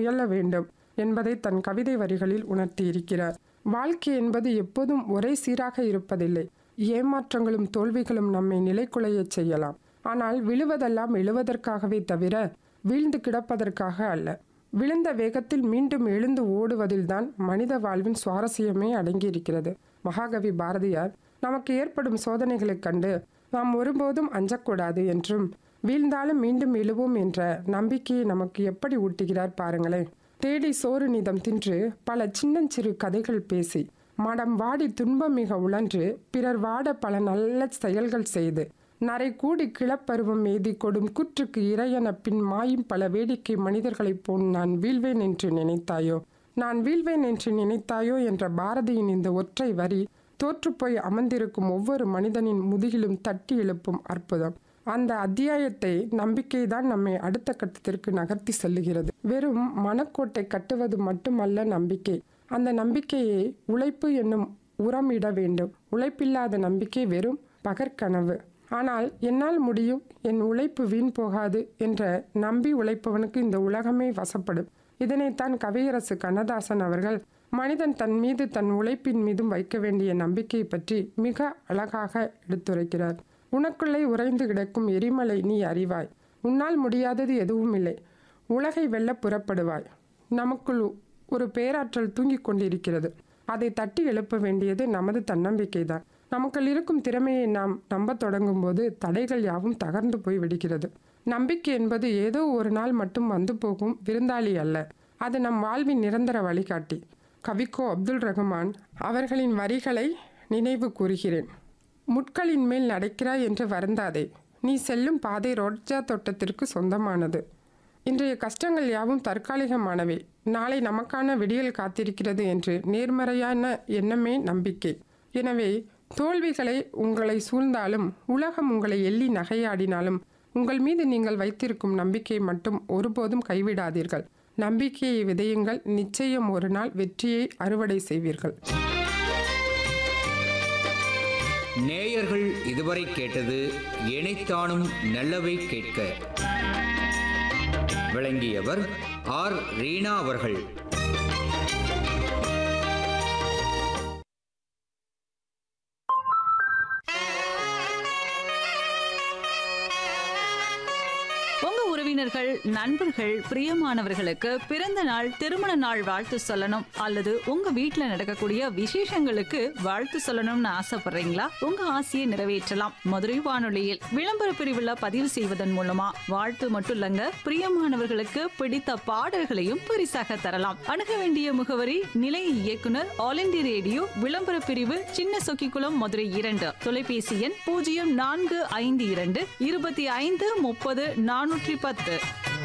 முயல வேண்டும் என்பதை தன் கவிதை வரிகளில் உணர்த்தியிருக்கிறார் வாழ்க்கை என்பது எப்போதும் ஒரே சீராக இருப்பதில்லை ஏமாற்றங்களும் தோல்விகளும் நம்மை நிலைக்குலையச் செய்யலாம் ஆனால் விழுவதெல்லாம் எழுவதற்காகவே தவிர வீழ்ந்து கிடப்பதற்காக அல்ல விழுந்த வேகத்தில் மீண்டும் எழுந்து ஓடுவதில்தான் மனித வாழ்வின் சுவாரஸ்யமே அடங்கியிருக்கிறது மகாகவி பாரதியார் நமக்கு ஏற்படும் சோதனைகளைக் கண்டு நாம் ஒருபோதும் அஞ்சக்கூடாது என்றும் வீழ்ந்தாலும் மீண்டும் எழுவோம் என்ற நம்பிக்கையை நமக்கு எப்படி ஊட்டுகிறார் பாருங்களேன் தேடி சோறு நிதம் தின்று பல சின்னஞ்சிறு கதைகள் பேசி மடம் வாடி துன்பம் மிக உழன்று பிறர் வாட பல நல்ல செயல்கள் செய்து நரை கூடி கிளப்பருவம் எய்தி கொடும் குற்றுக்கு இறையென பின் மாயும் பல வேடிக்கை மனிதர்களைப் போல் நான் வீழ்வேன் என்று நினைத்தாயோ நான் வீழ்வேன் என்று நினைத்தாயோ என்ற பாரதியின் இந்த ஒற்றை வரி தோற்றுப்போய் அமர்ந்திருக்கும் ஒவ்வொரு மனிதனின் முதுகிலும் தட்டி எழுப்பும் அற்புதம் அந்த அத்தியாயத்தை நம்பிக்கைதான் நம்மை அடுத்த கட்டத்திற்கு நகர்த்தி செல்லுகிறது வெறும் மனக்கோட்டை கட்டுவது மட்டுமல்ல நம்பிக்கை அந்த நம்பிக்கையை உழைப்பு என்னும் உரம் இட வேண்டும் உழைப்பில்லாத நம்பிக்கை வெறும் பகற்கனவு ஆனால் என்னால் முடியும் என் உழைப்பு வீண் போகாது என்ற நம்பி உழைப்பவனுக்கு இந்த உலகமே வசப்படும் இதனைத்தான் கவியரசு கண்ணதாசன் அவர்கள் மனிதன் தன் மீது தன் உழைப்பின் மீதும் வைக்க வேண்டிய நம்பிக்கை பற்றி மிக அழகாக எடுத்துரைக்கிறார் உனக்குள்ளே உறைந்து கிடக்கும் எரிமலை நீ அறிவாய் உன்னால் முடியாதது எதுவும் இல்லை உலகை வெல்ல புறப்படுவாய் நமக்குள் ஒரு பேராற்றல் தூங்கிக் கொண்டிருக்கிறது அதை தட்டி எழுப்ப வேண்டியது நமது தன்னம்பிக்கைதான் நமக்குள் இருக்கும் திறமையை நாம் நம்பத் தொடங்கும் போது தடைகள் யாவும் தகர்ந்து போய் விடுகிறது நம்பிக்கை என்பது ஏதோ ஒரு நாள் மட்டும் வந்து போகும் விருந்தாளி அல்ல அது நம் வாழ்வின் நிரந்தர வழிகாட்டி கவிக்கோ அப்துல் ரஹ்மான் அவர்களின் வரிகளை நினைவு கூறுகிறேன் முட்களின் மேல் நடக்கிறாய் என்று வருந்தாதே நீ செல்லும் பாதை ரோஜா தோட்டத்திற்கு சொந்தமானது இன்றைய கஷ்டங்கள் யாவும் தற்காலிகமானவை நாளை நமக்கான விடியல் காத்திருக்கிறது என்று நேர்மறையான எண்ணமே நம்பிக்கை எனவே தோல்விகளை உங்களை சூழ்ந்தாலும் உலகம் உங்களை எள்ளி நகையாடினாலும் உங்கள் மீது நீங்கள் வைத்திருக்கும் நம்பிக்கை மட்டும் ஒருபோதும் கைவிடாதீர்கள் நம்பிக்கையை விதையுங்கள் நிச்சயம் ஒரு நாள் வெற்றியை அறுவடை செய்வீர்கள் நேயர்கள் இதுவரை கேட்டது இணைத்தானும் நல்லவை கேட்க விளங்கியவர் ஆர் ரீனா அவர்கள் உங்க உறவினர்கள் நண்பர்கள் பிரியமானவர்களுக்கு பிறந்த நாள் திருமண நாள் வாழ்த்து சொல்லணும் அல்லது உங்க வீட்ல நடக்கக்கூடிய விசேஷங்களுக்கு வாழ்த்து சொல்லணும்னு ஆசைப்படுறீங்களா உங்க ஆசையை நிறைவேற்றலாம் மதுரை வானொலியில் விளம்பர பிரிவுல பதிவு செய்வதன் மூலமா வாழ்த்து மட்டும் இல்லங்க பிரியமானவர்களுக்கு பிடித்த பாடல்களையும் பரிசாக தரலாம் அணுக வேண்டிய முகவரி நிலைய இயக்குனர் ஆல் இந்திய ரேடியோ விளம்பர பிரிவு சின்ன சொக்கிக்குளம் மதுரை இரண்டு தொலைபேசி எண் பூஜ்ஜியம் நான்கு ஐந்து இரண்டு இருபத்தி ஐந்து முப்பது நானூற்றி பத்து